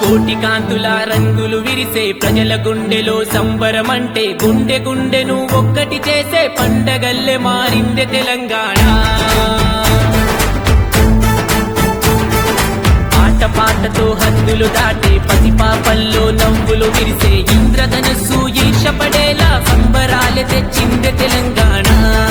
కోటి కాంతుల రంగులు విరిసే ప్రజల గుండెలో సంబరమంటే గుండె గుండెను ఒక్కటి చేసే పండగల్లె మారిందే తెలంగాణ ఆట పాటతో హద్దులు దాటే పసిపాపల్లో నవ్వులు విరిసే ఇంద్రధనస్సు ఈర్షపడేలా సంబరాలు తెచ్చిందే తెలంగాణ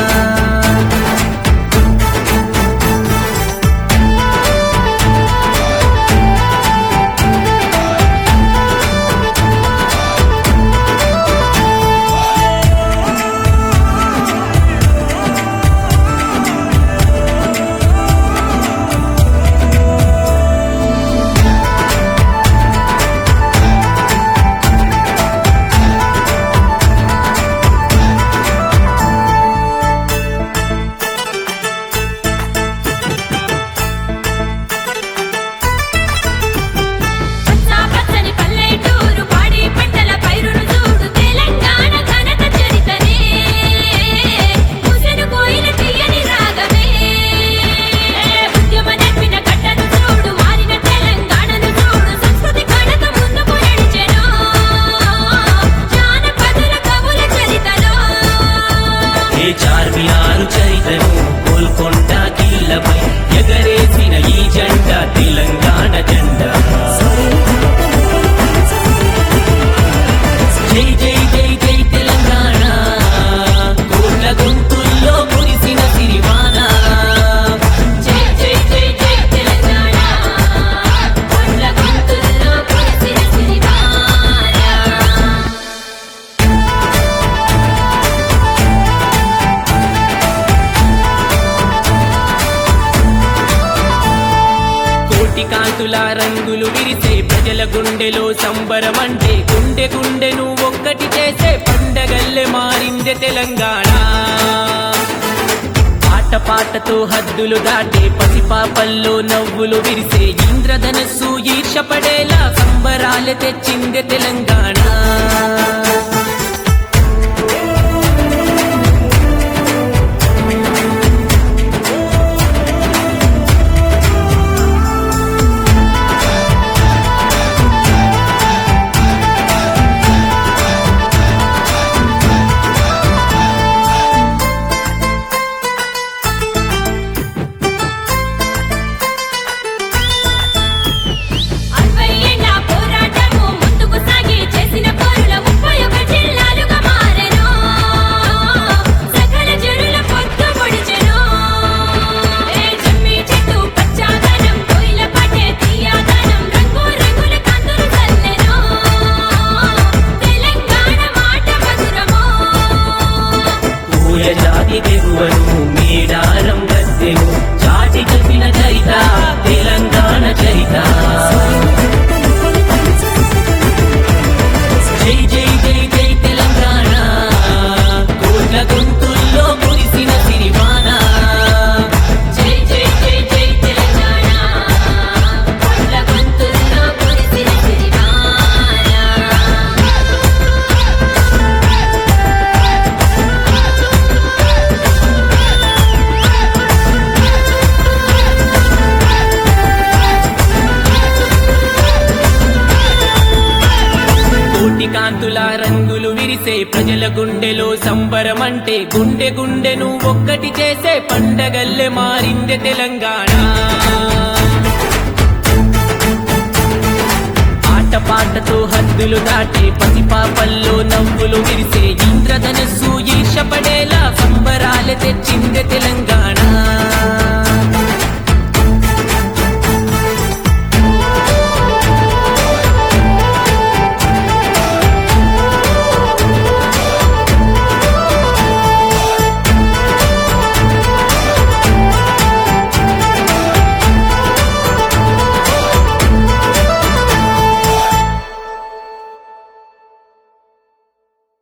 పచ్చా పచ్చని పల్లెటూరు పాడి పంటల పైరును చూడు తెలంగాణ ఘనత చరితనే ముసెను కోయిల తీయని రాగమే ఉద్యమ నెప్పిన గడ్డను చూడు మారిన తెలంగాణను చూడు సంస్కృతి ఘనత ముందుకు నడిచెను జానపదుల కవుల చరితలో ఏ చార్మినారు చరితను గోల్కొండ కిల్లపై ఎగరేసిన ఈ జెండా తెలంగాణ జెండా జై జై జై జై తెలంగాణ కోట్ల గొంతుల్లో కురిసిన సిరివాన జై జై జై జై తెలంగాణ కొండ గొంతుల్లో కురిసిన సిరివాన కోటి కాంతుల రంగులు విరిసే ప్రజల గుండెలో సంబరమంటే గుండె గుండెను ఒక్కటి చేసే పండగల్లె మారిందే తెలంగాణ పాట పాటతో హద్దులు దాటే పసిపాపల్లో నవ్వులు విరిసే ఇంద్రధనస్సు ఈర్షపడేలా సంబరాలు తెచ్చిందే తెలంగాణ అరవై ఏళ్ల పోరాటము ముందుకు సాగి చేసిన పోరుల ముప్పై ఒక జిల్లాలుగా మారెను సకల జనుల పొత్తు పొడిచెను ఏ జమ్మి చెట్టు పచ్చాదనం కోయిల పాటే తీయాదనం రంగు రంగుల కాంతులు చల్లెను తెలంగాణ మాట మధురమో పూల జాతి తెగువను మేడారం గద్దెను చాటి చెప్పిన చరిత తెలంగాణ చరిత జై జై జై జై తెలంగాణ కోట్ల గొంతుల్లో కురిసిన సిరివాన జై జై జై జై తెలంగాణ కొండ గొంతుల్లో కురిసిన సిరివాన కోటి కాంతుల రంగులు విరిసే ప్రజల గుండెలో సంబరమంటే గుండె గుండెను ఒక్కటి చేసే పండగల్లె మారిందే తెలంగాణ ఆట పాటతో హద్దులు దాటే పసిపాపల్లో నవ్వులు విరిసే ఇంద్రధనస్సు ఈర్షపడేలా సంబరాలు తెచ్చిందే తెలంగాణ